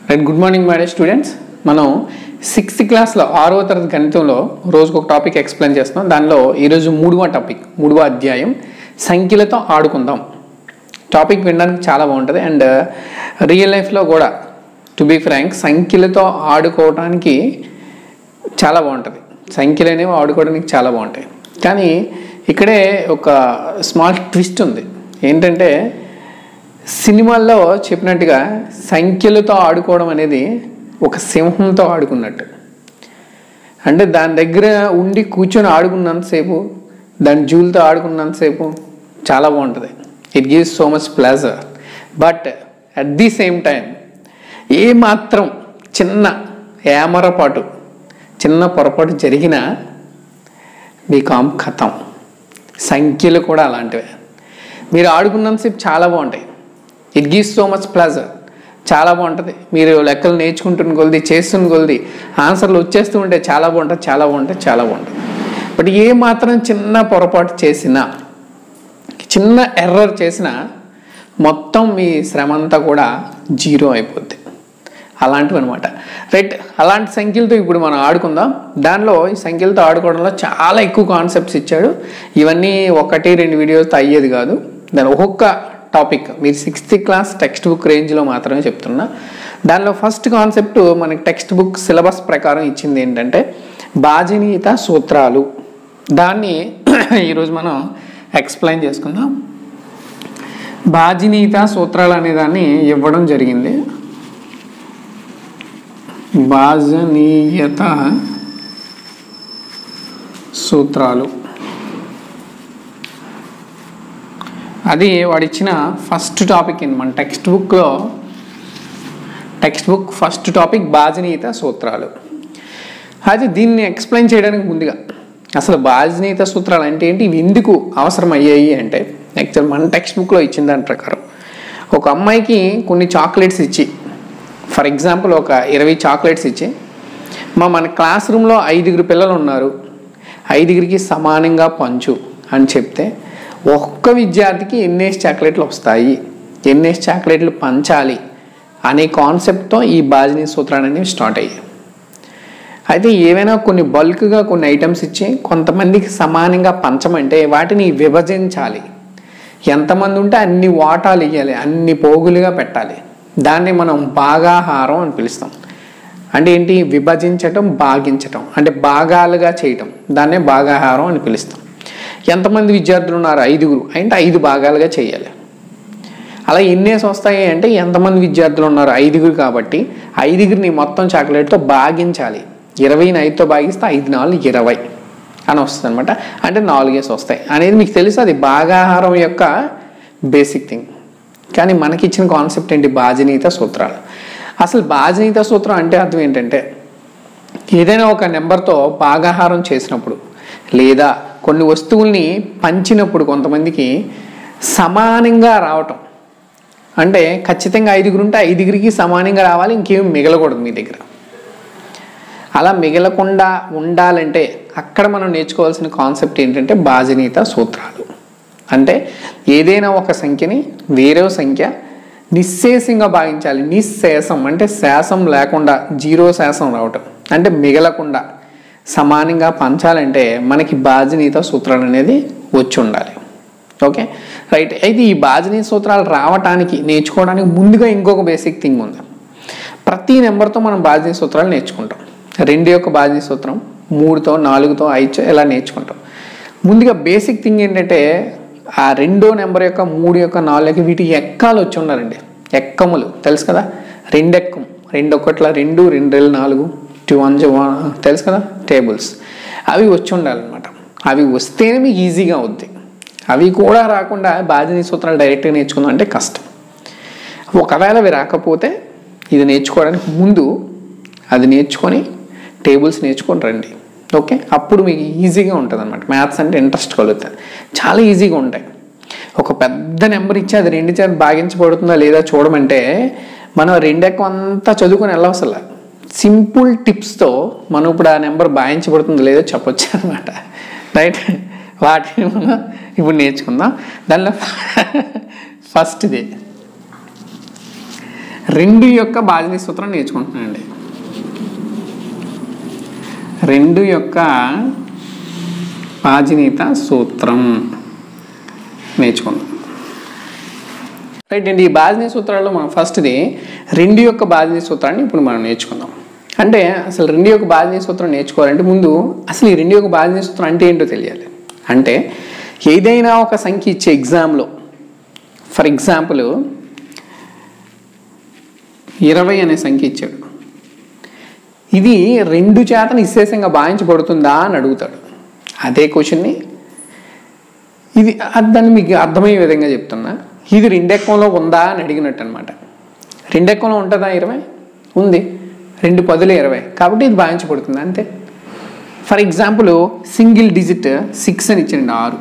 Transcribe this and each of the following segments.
right good morning madam students మనం sixth క్లాస్లో ఆరవ తరగతి గణితంలో రోజుకు ఒక టాపిక్ ఎక్స్ప్లెయిన్ చేస్తున్నాం దానిలో ఈరోజు మూడవ టాపిక్ మూడవ అధ్యాయం సంఖ్యలతో ఆడుకుందాం టాపిక్ వినడానికి చాలా బాగుంటుంది అండ్ రియల్ లైఫ్లో కూడా టు బీ ఫ్రాంక్ సంఖ్యలతో ఆడుకోవడానికి చాలా బాగుంటుంది సంఖ్యలు అనేవి ఆడుకోవడానికి చాలా బాగుంటాయి కానీ ఇక్కడే ఒక స్మాల్ ట్విస్ట్ ఉంది ఏంటంటే సినిమాల్లో చెప్పినట్టుగా సంఖ్యలతో ఆడుకోవడం అనేది ఒక సింహంతో ఆడుకున్నట్టు అంటే దాని దగ్గర ఉండి కూర్చొని ఆడుకున్నంతసేపు దాని జూలతో ఆడుకున్నంతసేపు చాలా బాగుంటుంది it gives so much pleasure but at the same time ఏ మాత్రం చిన్న ఏమరపాటు చిన్న పొరపాటు జరిగినా బీకామ్ ఖతం సంఖ్యలు కూడా అలాంటివే మీరు ఆడుకున్నంతసేపు చాలా బాగుంటాయి it gives so much pleasure చాలా బాగుంటుంది మీరు లెక్కలు నేర్చుకుంటున్న కొలిది చేస్తున్న కొలిది ఆన్సర్లు వచ్చేస్తూ ఉంటే చాలా బాగుంటుంది చాలా బాగుంటుంది చాలా బాగుంటుంది బట్ ఏ మాత్రం చిన్న పొరపాటు చేసినా చిన్న ఎర్రర్ చేసినా మొత్తం మీ శ్రమ అంతా కూడా జీరో అయిపోద్ది అలాంటివి అనమాట రైట్ అలాంటి సంఖ్యలతో ఇప్పుడు మనం ఆడుకుందాం దానిలో ఈ సంఖ్యలతో ఆడుకోవడంలో చాలా ఎక్కువ కాన్సెప్ట్స్ ఇచ్చాడు ఇవన్నీ ఒకటి రెండు వీడియోతో అయ్యేది కాదు దాని ఒక్కొక్క టాపిక్ మీరు సిక్స్త్ క్లాస్ టెక్స్ట్ బుక్ రేంజ్లో మాత్రమే చెప్తున్నా దానిలో ఫస్ట్ కాన్సెప్ట్ మనకి టెక్స్ట్ బుక్ సిలబస్ ప్రకారం ఇచ్చింది ఏంటంటే బాజనీత సూత్రాలు దాన్ని ఈరోజు మనం ఎక్స్ప్లెయిన్ చేసుకుందాం బాజినీత సూత్రాలు అనే దాన్ని ఇవ్వడం జరిగింది బాజనీయత సూత్రాలు అది వాడిచ్చిన ఫస్ట్ టాపిక్ అండి మన టెక్స్ట్ బుక్లో టెక్స్ట్ బుక్ ఫస్ట్ టాపిక్ బాజనీయత సూత్రాలు అయితే దీన్ని ఎక్స్ప్లెయిన్ చేయడానికి ముందుగా అసలు బాజనీయత సూత్రాలు అంటే ఏంటి ఇవి ఎందుకు అవసరం అయ్యాయి అంటే యాక్చువల్ మన టెక్స్ట్ బుక్లో ఇచ్చిన దాని ప్రకారం ఒక అమ్మాయికి కొన్ని చాక్లెట్స్ ఇచ్చి ఫర్ ఎగ్జాంపుల్ ఒక ఇరవై చాక్లెట్స్ ఇచ్చి మా మన క్లాస్ రూమ్లో ఐదుగురు పిల్లలు ఉన్నారు ఐదుగురికి సమానంగా పంచు అని చెప్తే ఒక్క విద్యార్థికి ఎన్నేసి చాక్లెట్లు వస్తాయి ఎన్నేసి చాక్లెట్లు పంచాలి అనే కాన్సెప్ట్తో ఈ బాజినీ సూత్రాలు అనేవి స్టార్ట్ అయ్యాయి అయితే ఏవైనా కొన్ని బల్క్గా కొన్ని ఐటమ్స్ ఇచ్చి కొంతమందికి సమానంగా పంచమంటే వాటిని విభజించాలి ఎంతమంది ఉంటే అన్ని వాటాలు ఇవ్వాలి అన్ని పోగులుగా పెట్టాలి దాన్ని మనం భాగాహారం అని పిలుస్తాం అంటే ఏంటి విభజించటం భాగించటం అంటే భాగాలుగా చేయటం దాన్నే భాగాహారం అని పిలుస్తాం ఎంతమంది విద్యార్థులు ఉన్నారు ఐదుగురు అంటే ఐదు భాగాలుగా చేయాలి అలా ఎన్నేసి వస్తాయి అంటే ఎంతమంది విద్యార్థులు ఉన్నారు ఐదుగురు కాబట్టి ఐదుగురిని మొత్తం చాక్లెట్తో భాగించాలి ఇరవైని ఐదుతో భాగిస్తే ఐదు నాలుగు ఇరవై అని వస్తుంది అనమాట అంటే నాలుగేసి వస్తాయి అనేది మీకు తెలుసు అది భాగాహారం యొక్క బేసిక్ థింగ్ కానీ మనకి ఇచ్చిన కాన్సెప్ట్ ఏంటి బాజనీత సూత్రాలు అసలు బాజనీత సూత్రం అంటే అర్థం ఏంటంటే ఏదైనా ఒక నెంబర్తో భాగాహారం చేసినప్పుడు లేదా కొన్ని వస్తువుల్ని పంచినప్పుడు కొంతమందికి సమానంగా రావటం అంటే ఖచ్చితంగా ఐదుగురు ఉంటే ఐదుగురికి సమానంగా రావాలి ఇంకేం మిగలకూడదు మీ దగ్గర అలా మిగలకుండా ఉండాలంటే అక్కడ మనం నేర్చుకోవాల్సిన కాన్సెప్ట్ ఏంటంటే బాజనీత సూత్రాలు అంటే ఏదైనా ఒక సంఖ్యని వేరే సంఖ్య నిశ్శేషంగా భావించాలి నిశ్శేషం అంటే శేషం లేకుండా జీరో శేషం రావటం అంటే మిగలకుండా సమానంగా పంచాలంటే మనకి బాజనీత సూత్రాలు అనేది వచ్చి ఉండాలి ఓకే రైట్ అయితే ఈ బాజనీ సూత్రాలు రావటానికి నేర్చుకోవడానికి ముందుగా ఇంకొక బేసిక్ థింగ్ ఉంది ప్రతి నెంబర్తో మనం బాజనీ సూత్రాలు నేర్చుకుంటాం రెండు యొక్క బాజనీ సూత్రం మూడుతో నాలుగుతో ఐదుతో ఇలా నేర్చుకుంటాం ముందుగా బేసిక్ థింగ్ ఏంటంటే ఆ రెండో నెంబర్ యొక్క మూడు యొక్క నాలుగు యొక్క వీటి ఎక్కాలు వచ్చి ఉన్నారండి ఎక్కములు తెలుసు కదా రెండు ఎక్కం రెండు ఒకట్ల రెండు రెండు రెండు నాలుగు టూ వన్ తెలుసు కదా టేబుల్స్ అవి వచ్చి ఉండాలన్నమాట అవి వస్తేనే మీకు ఈజీగా అవుద్ది అవి కూడా రాకుండా బాధిని సూత్రాలు డైరెక్ట్గా నేర్చుకుందాం అంటే కష్టం ఒకవేళ అవి రాకపోతే ఇది నేర్చుకోవడానికి ముందు అది నేర్చుకొని టేబుల్స్ నేర్చుకొని రండి ఓకే అప్పుడు మీకు ఈజీగా ఉంటుంది అనమాట మ్యాథ్స్ అంటే ఇంట్రెస్ట్ కలుగుతుంది చాలా ఈజీగా ఉంటాయి ఒక పెద్ద నెంబర్ ఇచ్చి అది రెండు చేత భాగించబడుతుందా లేదా చూడమంటే మనం రెండెక్కం అంతా చదువుకొని వెళ్ళవసల సింపుల్ టిప్స్తో మనం ఇప్పుడు ఆ నెంబర్ భావించబడుతుందో లేదో చెప్పొచ్చు అనమాట రైట్ వాటిని మనం ఇప్పుడు నేర్చుకుందాం దానిలో ఫస్ట్ది రెండు యొక్క బాజనీ సూత్రం నేర్చుకుంటున్నానండి రెండు యొక్క బాజనీత సూత్రం నేర్చుకుందాం రైట్ అండి ఈ బాజనీ సూత్రాల్లో మనం ఫస్ట్ది రెండు యొక్క బాజనీ సూత్రాన్ని ఇప్పుడు మనం నేర్చుకుందాం అంటే అసలు రెండు యొక్క బాజనీ సూత్రం నేర్చుకోవాలంటే ముందు అసలు ఈ రెండు యొక్క బాజనీ సూత్రం అంటే ఏంటో తెలియాలి అంటే ఏదైనా ఒక సంఖ్య ఇచ్చే ఎగ్జామ్లో ఫర్ ఎగ్జాంపుల్ ఇరవై అనే సంఖ్య ఇచ్చాడు ఇది రెండు చేత నిశ్శేషంగా భావించబడుతుందా అని అడుగుతాడు అదే క్వశ్చన్ని ఇది అది దాన్ని మీకు అర్థమయ్యే విధంగా చెప్తున్నా ఇది రెండెక్కంలో ఉందా అని అడిగినట్టు అనమాట రెండెక్కంలో ఉంటుందా ఇరవై ఉంది రెండు పదులు ఇరవై కాబట్టి ఇది భావించబడుతుంది అంతే for example single digit six అని ఇచ్చిండి ఆరు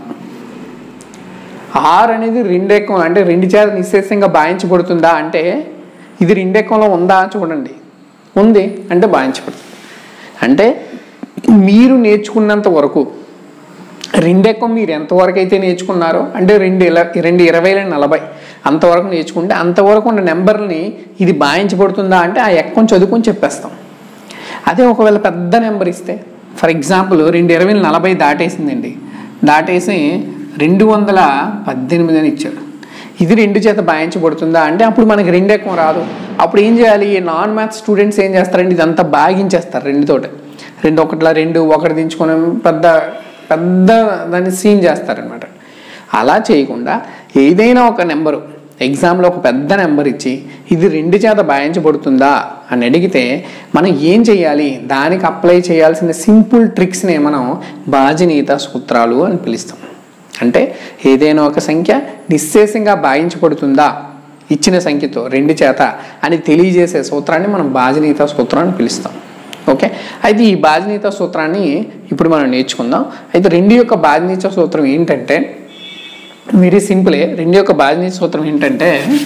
ఆరు అనేది రెండెక్కం అంటే రెండు చేత నిశ్శేషంగా భావించబడుతుందా అంటే ఇది రెండెక్కంలో ఉందా చూడండి ఉంది అంటే భావించబడుతుంది అంటే మీరు నేర్చుకున్నంత వరకు రెండెక్కం మీరు ఎంతవరకు అయితే నేర్చుకున్నారో అంటే రెండు ఇల రెండు ఇరవైల నలభై అంతవరకు నేర్చుకుంటే అంతవరకు ఉన్న నెంబర్ని ఇది భావించబడుతుందా అంటే ఆ ఎక్కం చదువుకొని చెప్పేస్తాం అదే ఒకవేళ పెద్ద నెంబర్ ఇస్తే ఫర్ ఎగ్జాంపుల్ రెండు ఇరవై నలభై దాటేసిందండి దాటేసి రెండు వందల పద్దెనిమిది అని ఇచ్చాడు ఇది రెండు చేత భావించబడుతుందా అంటే అప్పుడు మనకి రెండు ఎక్కువ రాదు అప్పుడు ఏం చేయాలి నాన్ మ్యాథ్స్ స్టూడెంట్స్ ఏం చేస్తారంటే ఇదంతా భాగించేస్తారు రెండుతోటి రెండు ఒకటిలా రెండు ఒకటి దించుకొని పెద్ద పెద్ద దాన్ని సీన్ చేస్తారనమాట అలా చేయకుండా ఏదైనా ఒక నెంబరు ఎగ్జామ్లో ఒక పెద్ద నెంబర్ ఇచ్చి ఇది రెండు చేత భావించబడుతుందా అని అడిగితే మనం ఏం చేయాలి దానికి అప్లై చేయాల్సిన సింపుల్ ట్రిక్స్నే మనం బాజనీత సూత్రాలు అని పిలుస్తాం అంటే ఏదైనా ఒక సంఖ్య నిశ్శేషంగా భావించబడుతుందా ఇచ్చిన సంఖ్యతో రెండు చేత అని తెలియజేసే సూత్రాన్ని మనం బాజనీత సూత్రం అని పిలుస్తాం ఓకే అయితే ఈ బాజనీత సూత్రాన్ని ఇప్పుడు మనం నేర్చుకుందాం అయితే రెండు యొక్క బాజనీత సూత్రం ఏంటంటే వెరీ సింపులే రెండు యొక్క బాజనీత సూత్రం ఏంటంటే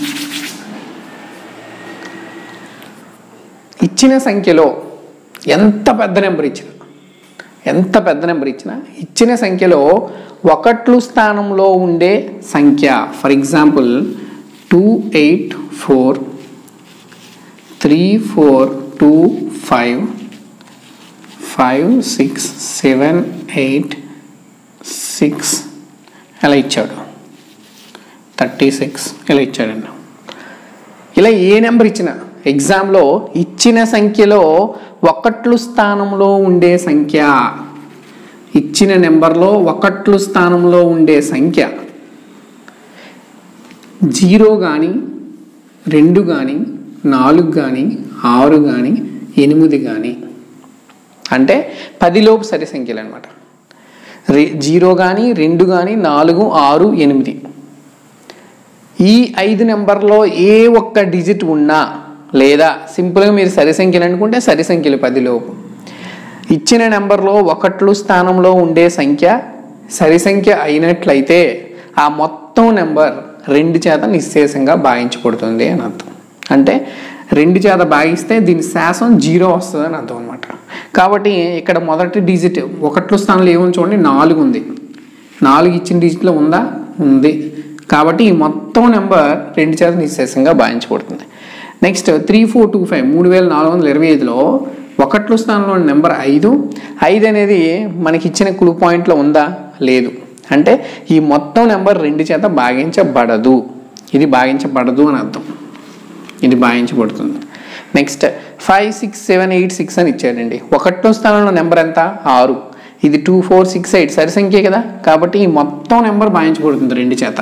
ఇచ్చిన సంఖ్యలో ఎంత పెద్ద నెంబర్ ఇచ్చినా ఎంత పెద్ద నెంబర్ ఇచ్చినా ఇచ్చిన సంఖ్యలో ఒకట్లు స్థానంలో ఉండే సంఖ్య for example two eight four three four two five five six seven eight six ఇలా ఇచ్చాడు థర్టీ సిక్స్ ఇలా ఇచ్చాడండి ఇలా ఏ నెంబర్ ఇచ్చినా ఎగ్జామ్లో ఇచ్చిన సంఖ్యలో ఒకట్లు స్థానంలో ఉండే సంఖ్య ఇచ్చిన నెంబర్లో ఒకట్లు స్థానంలో ఉండే సంఖ్య జీరో కానీ రెండు కానీ నాలుగు కానీ ఆరు కానీ ఎనిమిది కానీ అంటే పదిలోపు సరి సంఖ్యలు అనమాట రే జీరో కానీ రెండు కానీ నాలుగు ఆరు ఎనిమిది ఈ ఐదు నెంబర్లో ఏ ఒక్క డిజిట్ ఉన్నా లేదా సింపుల్గా మీరు సరి సంఖ్యలు అనుకుంటే సరి సంఖ్యలు పదిలోపు ఇచ్చిన నెంబర్లో ఒకట్లు స్థానంలో ఉండే సంఖ్య సరి సంఖ్య అయినట్లయితే ఆ మొత్తం నెంబర్ రెండు చేత నిశ్శేషంగా భాగించబడుతుంది అని అర్థం అంటే రెండు చేత భాగిస్తే దీని శాసం జీరో వస్తుంది అని అర్థం అనమాట కాబట్టి ఇక్కడ మొదటి డిజిట్ ఒకట్లు స్థానంలో ఏముంది చూడండి నాలుగు ఉంది నాలుగు ఇచ్చిన డిజిట్లో ఉందా ఉంది కాబట్టి ఈ మొత్తం నెంబర్ రెండు చేత నిశ్శేషంగా భావించబడుతుంది next three four two five మూడు వేల నాలుగు వందల ఇరవై ఐదులో ఒకట్లు స్థానంలో నెంబర్ ఐదు ఐదు అనేది మనకి ఇచ్చిన కుడి పాయింట్లో ఉందా లేదు అంటే ఈ మొత్తం నెంబర్ రెండు చేత భాగించబడదు ఇది భాగించబడదు అని అర్థం ఇది భావించబడుతుంది next five six seven eight six అని ఇచ్చాడండి ఒకటో స్థానంలో నెంబర్ ఎంత ఆరు ఇది టూ ఫోర్ సిక్స్ ఎయిట్ సరి సంఖ్యే కదా కాబట్టి ఈ మొత్తం నెంబర్ భావించబడుతుంది రెండు చేత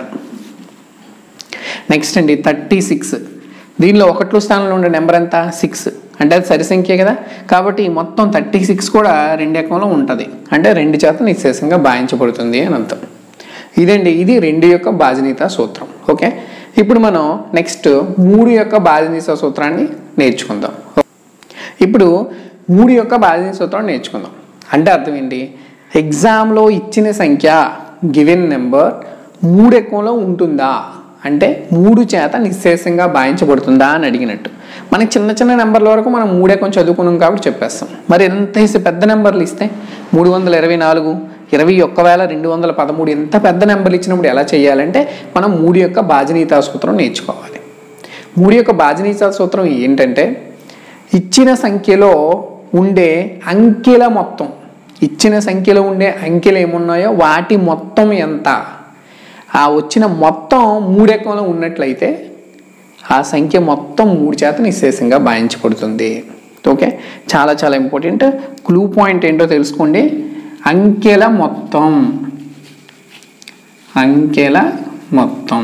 నెక్స్ట్ అండి థర్టీ సిక్స్ దీనిలో ఒకట్లో స్థానంలో ఉండే నెంబర్ ఎంత సిక్స్ అంటే అది సరి సంఖ్యే కదా కాబట్టి ఈ మొత్తం థర్టీ సిక్స్ కూడా రెండు ఎకంలో ఉంటుంది అంటే రెండు చేత నిశ్శేషంగా భావించబడుతుంది అని అర్థం ఇదండి ఇది రెండు యొక్క బాజనీత సూత్రం ఓకే ఇప్పుడు మనం నెక్స్ట్ మూడు యొక్క బాజనీత సూత్రాన్ని నేర్చుకుందాం ఇప్పుడు మూడు యొక్క బాజనీత సూత్రం నేర్చుకుందాం అంటే అర్థం ఏంటి ఎగ్జామ్లో ఇచ్చిన సంఖ్య గివెన్ నెంబర్ మూడు ఎక్కువలో ఉంటుందా అంటే మూడు చేత నిశ్శేషంగా భావించబడుతుందా అని అడిగినట్టు మనకి చిన్న చిన్న నెంబర్ల వరకు మనం మూడే కొంచెం చదువుకున్నాం కాబట్టి చెప్పేస్తాం మరి ఎంత వేసి పెద్ద నెంబర్లు ఇస్తే మూడు వందల ఇరవై నాలుగు ఇరవై ఒక్క వేల రెండు వందల పదమూడు ఎంత పెద్ద నెంబర్లు ఇచ్చినప్పుడు ఎలా చేయాలంటే మనం మూడు యొక్క బాజనీతా సూత్రం నేర్చుకోవాలి మూడు యొక్క బాజనీయ సూత్రం ఏంటంటే ఇచ్చిన సంఖ్యలో ఉండే అంకెల మొత్తం ఇచ్చిన సంఖ్యలో ఉండే అంకెలు ఏమున్నాయో వాటి మొత్తం ఎంత ఆ వచ్చిన మొత్తం మూడెకంలో ఉన్నట్లయితే ఆ సంఖ్య మొత్తం మూడు చేత నిశ్శేషంగా భావించబడుతుంది ఓకే చాలా చాలా ఇంపార్టెంట్ క్లూ పాయింట్ ఏంటో తెలుసుకోండి అంకెల మొత్తం అంకెల మొత్తం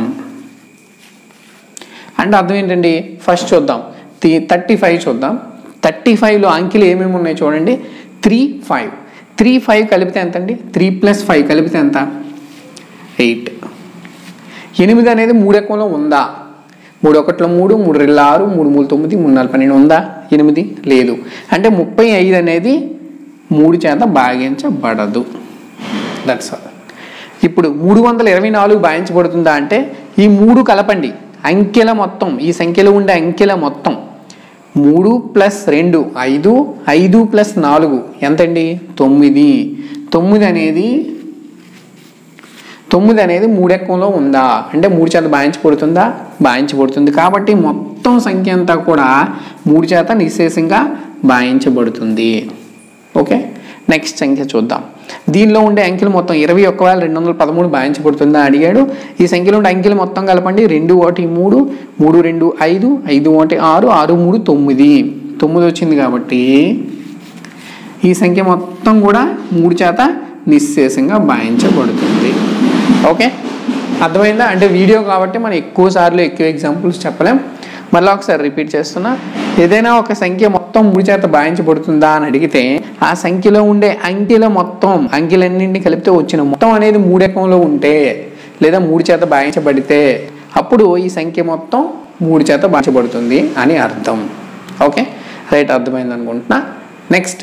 అంటే అర్థం ఏంటండి ఫస్ట్ చూద్దాం థర్టీ ఫైవ్ చూద్దాం థర్టీ ఫైవ్లో అంకెలు ఏమేమి ఉన్నాయి చూడండి త్రీ ఫైవ్ త్రీ ఫైవ్ కలిపితే ఎంత అండి త్రీ ప్లస్ ఫైవ్ కలిపితే ఎంత ఎయిట్ ఎనిమిది అనేది మూడు ఎకంలో ఉందా మూడు ఒకటిలో మూడు మూడు రెండు ఆరు మూడు మూడు తొమ్మిది మూడు నాలుగు పన్నెండు ఉందా ఎనిమిది లేదు అంటే ముప్పై ఐదు అనేది మూడు చేత భాగించబడదు దట్స్ ఆల్ ఇప్పుడు మూడు వందల ఇరవై నాలుగు భాగించబడుతుందా అంటే ఈ మూడు కలపండి అంకెల మొత్తం ఈ సంఖ్యలో ఉండే అంకెల మొత్తం మూడు ప్లస్ రెండు ఐదు ఐదు ప్లస్ నాలుగు ఎంతండి తొమ్మిది తొమ్మిది అనేది తొమ్మిది అనేది మూడెక్కంలో ఉందా అంటే మూడు చేత భావించబడుతుందా భావించబడుతుంది కాబట్టి మొత్తం సంఖ్య అంతా కూడా మూడు చేత నిశేషంగా భావించబడుతుంది ఓకే నెక్స్ట్ సంఖ్య చూద్దాం దీనిలో ఉండే అంకెలు మొత్తం ఇరవై ఒక్క వేల రెండు వందల పదమూడు భావించబడుతుందా అడిగాడు ఈ సంఖ్యలో ఉండే అంకెలు మొత్తం కలపండి రెండు ఒకటి మూడు మూడు రెండు ఐదు ఐదు ఒకటి ఆరు ఆరు మూడు తొమ్మిది తొమ్మిది వచ్చింది కాబట్టి ఈ సంఖ్య మొత్తం కూడా మూడు చేత నిశ్శేషంగా భావించబడుతుంది ఓకే అర్థమైందా అంటే వీడియో కాబట్టి మనం ఎక్కువ సార్లు ఎక్కువ ఎగ్జాంపుల్స్ చెప్పలేం మళ్ళీ ఒకసారి రిపీట్ చేస్తున్నా ఏదైనా ఒక సంఖ్య మొత్తం మూడు చేత భావించబడుతుందా అని అడిగితే ఆ సంఖ్యలో ఉండే అంకెల మొత్తం అంకెలన్నింటినీ కలిపితే వచ్చిన మొత్తం అనేది మూడెకంలో ఉంటే లేదా మూడు చేత భావించబడితే అప్పుడు ఈ సంఖ్య మొత్తం మూడు చేత భావించబడుతుంది అని అర్థం ఓకే రైట్ అర్థమైంది అనుకుంటున్నా నెక్స్ట్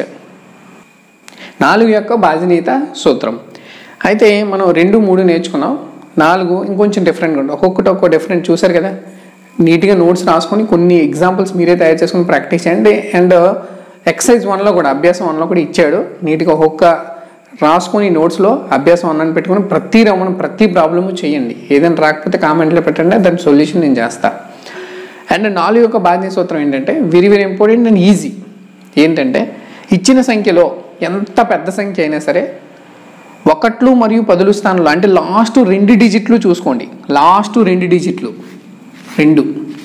నాలుగు యొక్క బాజనీయత సూత్రం అయితే మనం రెండు మూడు నేర్చుకున్నాం నాలుగు ఇంకొంచెం డిఫరెంట్గా ఉంటుంది ఒక్కొక్కటి ఒక్కో డిఫరెంట్ చూసారు కదా నీట్గా నోట్స్ రాసుకొని కొన్ని ఎగ్జాంపుల్స్ మీరే తయారు చేసుకొని ప్రాక్టీస్ చేయండి అండ్ ఎక్సర్సైజ్ వన్లో కూడా అభ్యాసం వన్లో కూడా ఇచ్చాడు నీట్గా ఒక్కొక్క రాసుకొని నోట్స్లో అభ్యాసం వన్ అని పెట్టుకొని ప్రతి రమణ ప్రతి ప్రాబ్లము చేయండి ఏదైనా రాకపోతే కామెంట్లో పెట్టండి దాని సొల్యూషన్ నేను చేస్తాను అండ్ నాలుగు యొక్క బాధ్యత సూత్రం ఏంటంటే very very important and easy ఏంటంటే ఇచ్చిన సంఖ్యలో ఎంత పెద్ద సంఖ్య అయినా సరే ఒకట్లు మరియు పదులు స్థానంలో అంటే లాస్ట్ రెండు డిజిట్లు చూసుకోండి లాస్ట్ రెండు డిజిట్లు రెండు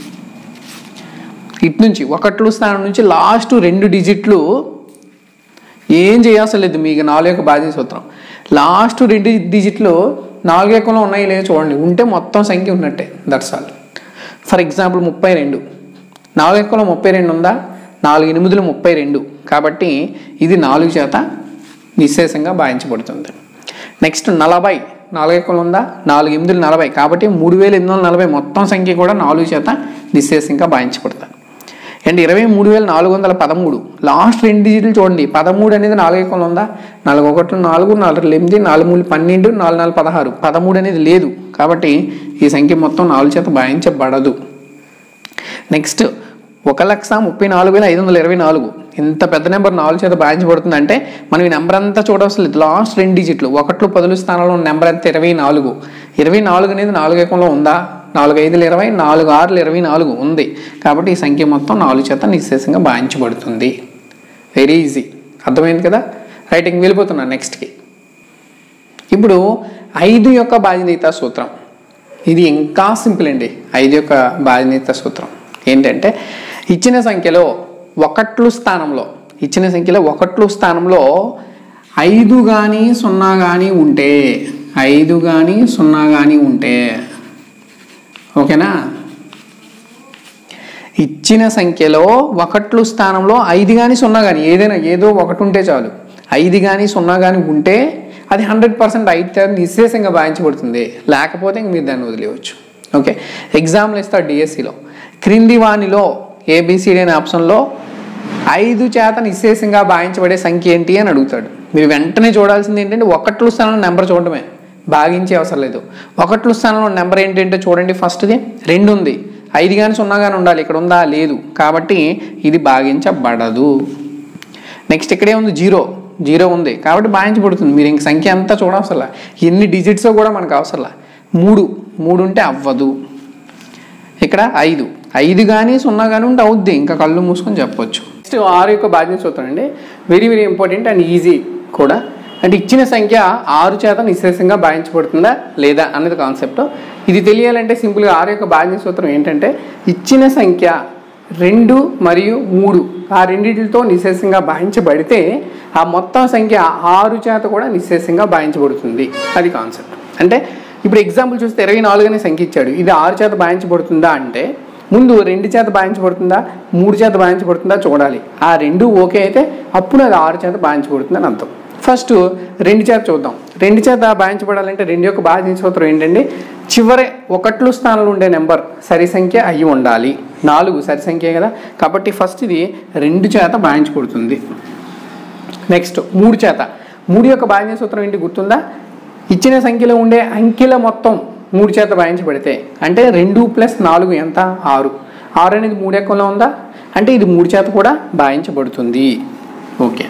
ఇటు నుంచి ఒకట్లు స్థానం నుంచి లాస్ట్ రెండు డిజిట్లు ఏం చేయాల్సిన లేదు మీకు నాలుగు యొక్క బాధ్యత సూత్రం లాస్ట్ రెండు డిజిట్లు నాలుగు ఎక్కలో ఉన్నాయి లేదో చూడండి ఉంటే మొత్తం సంఖ్య ఉన్నట్టే దట్స్ ఆల్ ఫర్ ఎగ్జాంపుల్ ముప్పై రెండు నాలుగు ఎక్కలో ముప్పై రెండు ఉందా నాలుగు ఎనిమిదిలు ముప్పై రెండు కాబట్టి ఇది నాలుగు చేత నిశ్శేషంగా భావించబడుతుంది నెక్స్ట్ నలభై నాలుగు ఎక్కలు ఉందా నాలుగు ఎనిమిదిలు నలభై కాబట్టి మూడు వేల ఎనిమిది వందల నలభై మొత్తం సంఖ్య కూడా నాలుగు చేత నిశ్శేషంగా భావించబడుతుంది అండ్ ఇరవై మూడు వేల నాలుగు వందల పదమూడు లాస్ట్ రెండు డిజిట్లు చూడండి పదమూడు అనేది నాలుగు ఎక్కలు ఉందా నాలుగు ఒకటి నాలుగు నాలుగు ఎనిమిది నాలుగు మూడు పన్నెండు నాలుగు నాలుగు పదహారు పదమూడు అనేది లేదు కాబట్టి ఈ సంఖ్య మొత్తం నాలుగు చేత భావించబడదు నెక్స్ట్ ఒక లక్ష ముప్పై నాలుగు వేల ఐదు వందల ఇరవై నాలుగు ఇంత పెద్ద నెంబర్ నాలుగు చేత భావించబడుతుంది అంటే మనం ఈ నెంబర్ అంతా చూడవలసిన లేదు లాస్ట్ రెండు డిజిట్లు ఒకట్లు పదులు స్థానంలో ఉన్న నెంబర్ అంతా ఇరవై నాలుగు ఇరవై నాలుగు అనేది నాలుగు ఏకంలో ఉందా నాలుగు ఐదులు ఇరవై నాలుగు ఆరులు ఇరవై నాలుగు ఉంది కాబట్టి ఈ సంఖ్య మొత్తం నాలుగు చేత నిశ్శేషంగా భావించబడుతుంది వెరీ ఈజీ అర్థమైంది కదా రైటింగ్ వెళ్ళిపోతున్నాను నెక్స్ట్కి ఇప్పుడు ఐదు యొక్క బాధ్యత సూత్రం ఇది ఇంకా సింపుల్ అండి ఐదు యొక్క బాధ్యత సూత్రం ఏంటంటే ఇచ్చిన సంఖ్యలో ఒకట్లు స్థానంలో ఇచ్చిన సంఖ్యలో ఒకట్లు స్థానంలో ఐదు కానీ సున్నా కానీ ఉంటే ఐదు కానీ సున్నా కానీ ఉంటే ఓకేనా ఇచ్చిన సంఖ్యలో ఒకట్లు స్థానంలో ఐదు కానీ సున్నా కానీ ఏదైనా ఏదో ఒకటి ఉంటే చాలు ఐదు కానీ సున్నా కానీ ఉంటే అది హండ్రెడ్ పర్సెంట్ అయితే నిశ్శేషంగా భావించబడుతుంది లేకపోతే ఇంక మీరు దాన్ని వదిలేయవచ్చు ఓకే ఎగ్జామ్లు ఇస్తారు డిఎస్సిలో క్రింది వానిలో ఏబిసిడి అనే ఆప్షన్లో ఐదు చేత నిశ్శేషంగా భావించబడే సంఖ్య ఏంటి అని అడుగుతాడు మీరు వెంటనే చూడాల్సింది ఏంటంటే ఒకట్లు స్థానంలో నెంబర్ చూడటమే భాగించే అవసరం లేదు ఒకట్లు స్థానంలో నెంబర్ ఏంటంటే చూడండి ఫస్ట్ది రెండు ఉంది ఐదు కానీ సున్నా కానీ ఉండాలి ఇక్కడ ఉందా లేదు కాబట్టి ఇది భాగించబడదు నెక్స్ట్ ఇక్కడే ఉంది జీరో జీరో ఉంది కాబట్టి భావించబడుతుంది మీరు ఇంక సంఖ్య అంతా చూడవసరలా ఎన్ని డిజిట్స్ కూడా మనకు అవసరంలా మూడు మూడు ఉంటే అవ్వదు ఇక్కడ ఐదు ఐదు కానీ సున్నా కానీ ఉంటే అవుద్ది ఇంకా కళ్ళు మూసుకొని చెప్పొచ్చు నెక్స్ట్ ఆరు యొక్క బాధ్యత సూత్రం అండి very very important and easy కూడా అంటే ఇచ్చిన సంఖ్య ఆరు చేత నిశ్శేషంగా భావించబడుతుందా లేదా అన్నది కాన్సెప్ట్ ఇది తెలియాలంటే సింపుల్గా ఆరు యొక్క బాధ్యత సూత్రం ఏంటంటే ఇచ్చిన సంఖ్య రెండు మరియు మూడు ఆ రెండింటితో నిశ్శేషంగా భావించబడితే ఆ మొత్తం సంఖ్య ఆరు చేత కూడా నిశ్శేషంగా భావించబడుతుంది అది కాన్సెప్ట్ అంటే ఇప్పుడు ఎగ్జాంపుల్ చూస్తే ఇరవై నాలుగు అనే సంఖ్య ఇచ్చాడు ఇది ఆరు చేత భావించబడుతుందా అంటే ముందు రెండు చేత భావించబడుతుందా మూడు చేత భావించబడుతుందా చూడాలి ఆ రెండు ఓకే అయితే అప్పుడు అది ఆరు చేత భావించబడుతుందని అర్థం ఫస్ట్ రెండు చేత చూద్దాం రెండు చేత భావించబడాలంటే రెండు యొక్క భాగించ సూత్రం ఏంటండి చివరి ఒకట్లు స్థానంలో ఉండే నెంబర్ సరి సంఖ్య అయి ఉండాలి నాలుగు సరి సంఖ్య కదా కాబట్టి ఫస్ట్ ఇది రెండు చేత భావించబడుతుంది నెక్స్ట్ మూడు చేత మూడు యొక్క భాగ్య సూత్రం ఏంటి గుర్తుందా ఇచ్చిన సంఖ్యలో ఉండే అంకెల మొత్తం మూడు చేత భావించబడితే అంటే రెండు ప్లస్ నాలుగు ఎంత ఆరు ఆరు అనేది మూడు ఎక్కలో ఉందా అంటే ఇది మూడు చేత కూడా భావించబడుతుంది ఓకే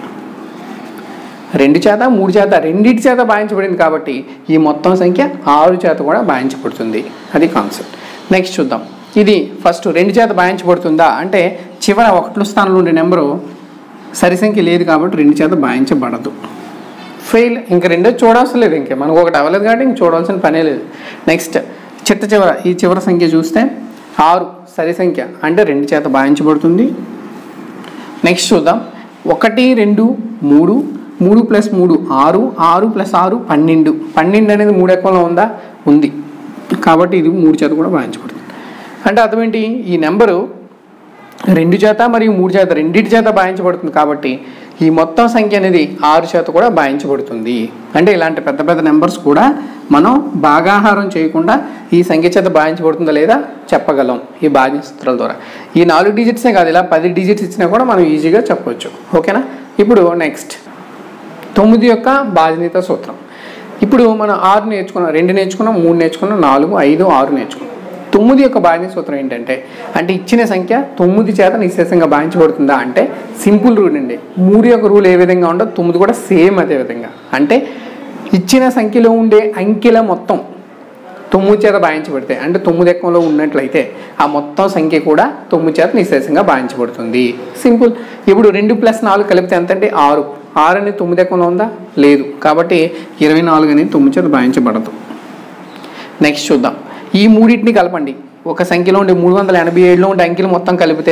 రెండు చేత మూడు చేత రెండింటి చేత భావించబడింది కాబట్టి ఈ మొత్తం సంఖ్య ఆరు చేత కూడా భావించబడుతుంది అది కాన్సెప్ట్ నెక్స్ట్ చూద్దాం ఇది ఫస్ట్ రెండు చేత భావించబడుతుందా అంటే చివర ఒకట్ల స్థానంలో ఉండే నెంబరు సరి సంఖ్య లేదు కాబట్టి రెండు చేత భావించబడదు ఫెయిల్ ఇంక రెండో చూడాల్సిన లేదు ఇంకే మనకు ఒకటి అవ్వలేదు కాబట్టి ఇంక చూడాల్సిన పనే లేదు నెక్స్ట్ చిట్ట చివర ఈ చివరి సంఖ్య చూస్తే ఆరు సరి సంఖ్య అంటే రెండు చేత భావించబడుతుంది నెక్స్ట్ చూద్దాం ఒకటి రెండు మూడు మూడు ప్లస్ మూడు ఆరు ఆరు ప్లస్ ఆరు పన్నెండు పన్నెండు అనేది మూడు ఎక్కలో ఉందా ఉంది కాబట్టి ఇది మూడు చేత కూడా భావించబడుతుంది అంటే అర్థం ఏంటి ఈ నెంబరు రెండు చేత మరియు మూడు చేత రెండింటి చేత భావించబడుతుంది కాబట్టి ఈ మొత్తం సంఖ్య అనేది ఆరు చేత కూడా భావించబడుతుంది అంటే ఇలాంటి పెద్ద పెద్ద నెంబర్స్ కూడా మనం భాగాహారం చేయకుండా ఈ సంఖ్య చేత భావించబడుతుందా లేదా చెప్పగలం ఈ భాగ్య సూత్రాల ద్వారా ఈ నాలుగు డిజిట్సే కాదు ఇలా పది డిజిట్స్ ఇచ్చినా కూడా మనం ఈజీగా చెప్పవచ్చు ఓకేనా ఇప్పుడు నెక్స్ట్ తొమ్మిది యొక్క బాధ్యత సూత్రం ఇప్పుడు మనం ఆరు నేర్చుకున్నాం రెండు నేర్చుకున్నాం మూడు నేర్చుకున్నాం నాలుగు ఐదు ఆరు నేర్చుకున్నాం తొమ్మిది యొక్క బాధ్యత సూత్రం ఏంటంటే అంటే ఇచ్చిన సంఖ్య తొమ్మిది చేత నిశ్శేషంగా భావించబడుతుందా అంటే సింపుల్ రూల్ అండి మూడు యొక్క రూల్ ఏ విధంగా ఉండో తొమ్మిది కూడా సేమ్ అదే విధంగా అంటే ఇచ్చిన సంఖ్యలో ఉండే అంకెల మొత్తం తొమ్మిది చేత భావించబడితే అంటే తొమ్మిది ఎక్కంలో ఉన్నట్లయితే ఆ మొత్తం సంఖ్య కూడా తొమ్మిది చేత నిశ్శేషంగా భావించబడుతుంది సింపుల్ ఇప్పుడు రెండు ప్లస్ నాలుగు కలిపితే ఎంత అంటే ఆరు ఆరు అనేది తొమ్మిది ఎక్కంలో ఉందా లేదు కాబట్టి ఇరవై నాలుగు అనేది తొమ్మిది చేత భావించబడదు నెక్స్ట్ చూద్దాం ఈ మూడింటిని కలపండి ఒక సంఖ్యలో ఉండే మూడు వందల ఎనభై ఏడులో ఉండే అంకెలు మొత్తం కలిపితే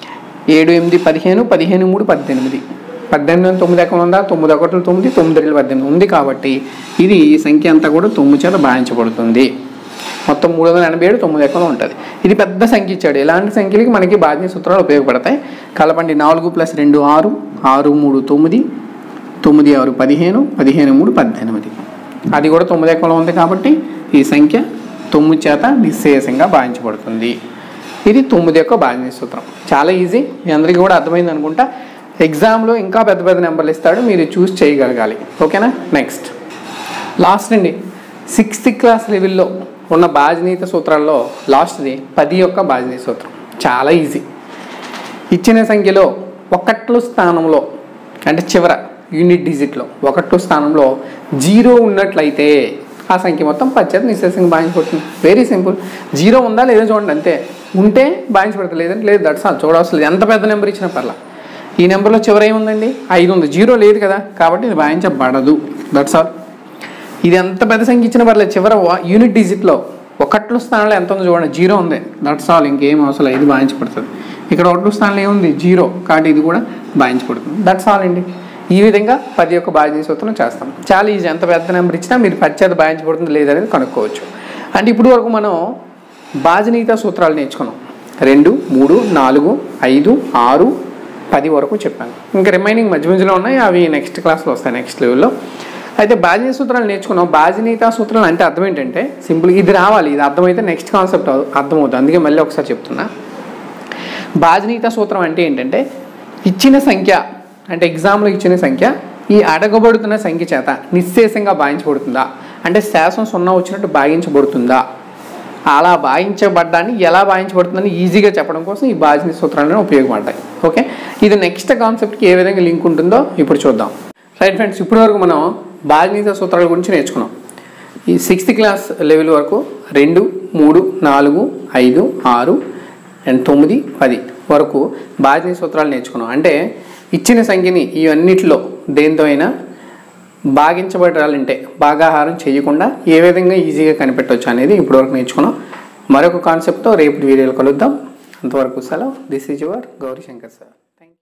ఏడు ఎనిమిది పదిహేను పదిహేను మూడు పద్దెనిమిది పద్దెనిమిది తొమ్మిది ఎక్కడ ఉందా తొమ్మిది ఒకటి తొమ్మిది తొమ్మిది రెండు పద్దెనిమిది ఉంది కాబట్టి ఇది ఈ సంఖ్య అంతా కూడా తొమ్మిది చేత భావించబడుతుంది మొత్తం మూడు వందల ఎనభై ఏడు తొమ్మిది ఎక్కడ ఉంటుంది ఇది పెద్ద సంఖ్య ఇచ్చాడు ఇలాంటి సంఖ్యలకి మనకి బాధ్య సూత్రాలు ఉపయోగపడతాయి కలపండి నాలుగు ప్లస్ రెండు ఆరు ఆరు మూడు తొమ్మిది తొమ్మిది ఆరు పదిహేను పదిహేను మూడు పద్దెనిమిది అది కూడా తొమ్మిది ఎక్కలో ఉంది కాబట్టి ఈ సంఖ్య తొమ్మిది చేత నిశ్శేషంగా భావించబడుతుంది ఇది తొమ్మిది యొక్క భాగ్య సూత్రం చాలా ఈజీ మీ అందరికీ కూడా అర్థమైంది అనుకుంటా ఎగ్జామ్లో ఇంకా పెద్ద పెద్ద నెంబర్లు ఇస్తాడు మీరు చూస్ చేయగలగాలి ఓకేనా నెక్స్ట్ లాస్ట్ అండి సిక్స్త్ క్లాస్ లెవెల్లో ఉన్న బాధ్యనీత సూత్రాల్లో లాస్ట్ది పది యొక్క బాధ్యనీత సూత్రం చాలా ఈజీ ఇచ్చిన సంఖ్యలో ఒకట్లు స్థానంలో అంటే చివర యూనిట్ డిజిట్లో ఒకట్లు స్థానంలో జీరో ఉన్నట్లయితే ఆ సంఖ్య మొత్తం పచ్చది నిశ్శేషంగా భావించబడుతుంది వెరీ సింపుల్ జీరో ఉందా లేదా చూడండి అంతే ఉంటే భావించబడుతుంది లేదంటే లేదు దట్స్ ఆల్ చూడవలసిన లేదు ఎంత పెద్ద నెంబర్ ఇచ్చినా పర్లా ఈ నెంబర్లో చివర ఏముందండి ఐదు ఉంది జీరో లేదు కదా కాబట్టి ఇది భావించబడదు దట్స్ ఆల్ ఇది ఎంత పెద్ద సంఖ్య ఇచ్చిన పర్లేదు చివర వా- యూనిట్ డిజిట్లో ఒకట్లు స్థానంలో ఎంత ఉందో చూడండి జీరో ఉంది దట్స్ ఆల్ ఇంకేం అవసరం లేదు, ఇది భావించబడుతుంది ఇక్కడ ఒకటి స్థానంలో ఏముంది జీరో కాబట్టి ఇది కూడా భావించబడుతుంది దట్స్ ఆల్ అండి ఈ విధంగా పది యొక్క బాధ్యత సూత్రం చేస్తాం చాలా ఈజీ ఎంత పెద్ద నెంబర్ ఇచ్చినా మీరు పచ్చేది భావించబడుతుంది లేదనేది కనుక్కోవచ్చు అంటే ఇప్పుడు వరకు మనం బాజనీత సూత్రాలు నేర్చుకున్నాం రెండు మూడు నాలుగు ఐదు ఆరు పది వరకు చెప్పాను ఇంకా రిమైనింగ్ మధ్య మధ్యలో ఉన్నాయి అవి నెక్స్ట్ క్లాస్లో వస్తాయి నెక్స్ట్ లెవెల్లో అయితే బాజనీ సూత్రాలు నేర్చుకున్నాం బాజనీత సూత్రాలు అంటే అర్థం ఏంటంటే సింపుల్ ఇది రావాలి ఇది అర్థమైతే నెక్స్ట్ కాన్సెప్ట్ అర్థమవుతుంది అందుకే మళ్ళీ ఒకసారి చెప్తున్నా బాజనీత సూత్రం అంటే ఏంటంటే ఇచ్చిన సంఖ్య అంటే ఎగ్జామ్లో ఇచ్చిన సంఖ్య ఈ అడగబడుతున్న సంఖ్య చేత నిశ్శేషంగా భావించబడుతుందా అంటే శాసం సున్నా వచ్చినట్టు భావించబడుతుందా అలా భావించబడ్డాన్ని ఎలా భావించబడుతుందని ఈజీగా చెప్పడం కోసం ఈ బాజనీ సూత్రాలను ఉపయోగపడతాయి ఓకే ఇది నెక్స్ట్ కాన్సెప్ట్కి ఏ విధంగా లింక్ ఉంటుందో ఇప్పుడు చూద్దాం రైట్ ఫ్రెండ్స్ ఇప్పటి వరకు మనం బాజనీత సూత్రాల గురించి నేర్చుకున్నాం ఈ సిక్స్త్ క్లాస్ లెవెల్ వరకు రెండు మూడు నాలుగు ఐదు ఆరు అండ్ తొమ్మిది పది వరకు బాజినీ సూత్రాలు నేర్చుకున్నాం అంటే ఇచ్చిన సంఖ్యని ఈ అన్నిటిలో దేంతో అయినా భాగించబడాలంటే భాగాహారం చేయకుండా ఏ విధంగా ఈజీగా కనిపెట్టవచ్చు అనేది ఇప్పటివరకు నేర్చుకున్నాం మరొక కాన్సెప్ట్తో రేపు వీడియోలో కలుద్దాం అంతవరకు సెలవు this is your Gauri Shankar sir